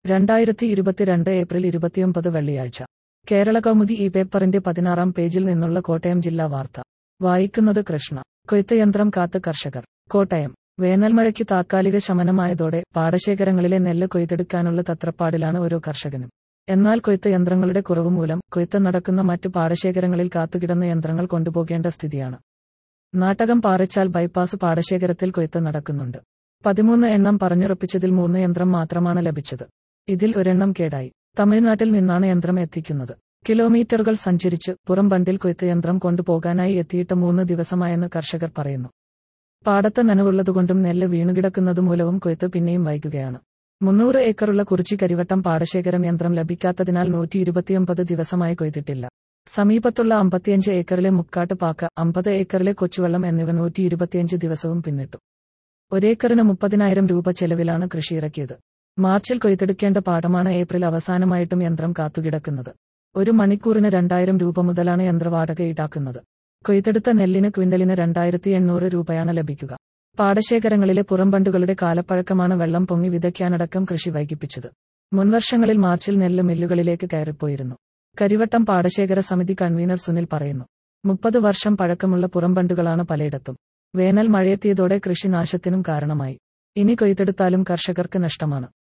രണ്ടായിരത്തി ഇരുപത്തിരണ്ട് ഏപ്രിൽ ഇരുപത്തിയൊമ്പത് വെള്ളിയാഴ്ച കേരള കൗമുദി ഈ പേപ്പറിന്റെ പതിനാറാം പേജിൽ നിന്നുള്ള കോട്ടയം ജില്ലാ വാർത്ത വായിക്കുന്നത് കൃഷ്ണ കൊയ്ത്ത് യന്ത്രം കാത്ത് കർഷകർ കോട്ടയം വേനൽമഴയ്ക്ക് താത്കാലിക ശമനമായതോടെ പാടശേഖരങ്ങളിലെ നെല്ല് കൊയ്തെടുക്കാനുള്ള തത്രപ്പാടിലാണ് ഓരോ കർഷകനും എന്നാൽ കൊയ്ത്ത് യന്ത്രങ്ങളുടെ കുറവ് മൂലം കൊയ്ത്ത് നടക്കുന്ന മറ്റ് പാടശേഖരങ്ങളിൽ കാത്തുകിടന്ന യന്ത്രങ്ങൾ കൊണ്ടുപോകേണ്ട സ്ഥിതിയാണ് നാട്ടകം പാറച്ചാൽ ബൈപ്പാസ് പാടശേഖരത്തിൽ കൊയ്ത്ത് നടക്കുന്നുണ്ട് പതിമൂന്ന് എണ്ണം പറഞ്ഞുറപ്പിച്ചതിൽ മൂന്ന് യന്ത്രം മാത്രമാണ് ലഭിച്ചത് ഇതിൽ ഒരെണ്ണം കേടായി തമിഴ്നാട്ടിൽ നിന്നാണ് യന്ത്രം എത്തിക്കുന്നത് കിലോമീറ്ററുകൾ സഞ്ചരിച്ച് പുറം ബണ്ടിൽ കൊയ്ത്ത് യന്ത്രം കൊണ്ടുപോകാനായി എത്തിയിട്ട് മൂന്ന് ദിവസമായെന്ന് കർഷകർ പറയുന്നു പാടത്ത് നനവുള്ളതുകൊണ്ടും നെല്ല് വീണുകിടക്കുന്നതുമൂലവും കൊയ്ത്ത് പിന്നെയും വൈകുകയാണ് മുന്നൂറ് ഏക്കറുള്ള കുറിച്ചി കരിവട്ടം പാടശേഖരം യന്ത്രം ലഭിക്കാത്തതിനാൽ നൂറ്റി ഇരുപത്തിയൊമ്പത് ദിവസമായി കൊയ്തിട്ടില്ല സമീപത്തുള്ള അമ്പത്തിയഞ്ച് ഏക്കറിലെ മുക്കാട്ട് പാക്ക അമ്പത് ഏക്കറിലെ കൊച്ചുവെള്ളം എന്നിവ നൂറ്റി ഇരുപത്തിയഞ്ച് ദിവസവും പിന്നിട്ടു ഒരേക്കറിന് മുപ്പതിനായിരം രൂപ ചെലവിലാണ് കൃഷി ഇറക്കിയത് മാർച്ചിൽ കൊയ്തെടുക്കേണ്ട പാടമാണ് ഏപ്രിൽ അവസാനമായിട്ടും യന്ത്രം കാത്തുകിടക്കുന്നത് ഒരു മണിക്കൂറിന് രണ്ടായിരം രൂപ മുതലാണ് യന്ത്രവാടക ഈടാക്കുന്നത് കൊയ്തെടുത്ത നെല്ലിന് ക്വിന്റലിന് രണ്ടായിരത്തി എണ്ണൂറ് രൂപയാണ് ലഭിക്കുക പാടശേഖരങ്ങളിലെ പുറംബണ്ടുകളുടെ കാലപ്പഴക്കമാണ് വെള്ളം പൊങ്ങി വിതയ്ക്കാനടക്കം കൃഷി വൈകിപ്പിച്ചത് മുൻവർഷങ്ങളിൽ മാർച്ചിൽ നെല്ല് മില്ലുകളിലേക്ക് കയറിപ്പോയിരുന്നു കരിവട്ടം പാടശേഖര സമിതി കൺവീനർ സുനിൽ പറയുന്നു മുപ്പത് വർഷം പഴക്കമുള്ള പുറംബണ്ടുകളാണ് പലയിടത്തും വേനൽ മഴയെത്തിയതോടെ കൃഷിനാശത്തിനും കാരണമായി ഇനി കൊയ്തെടുത്താലും കർഷകർക്ക് നഷ്ടമാണ്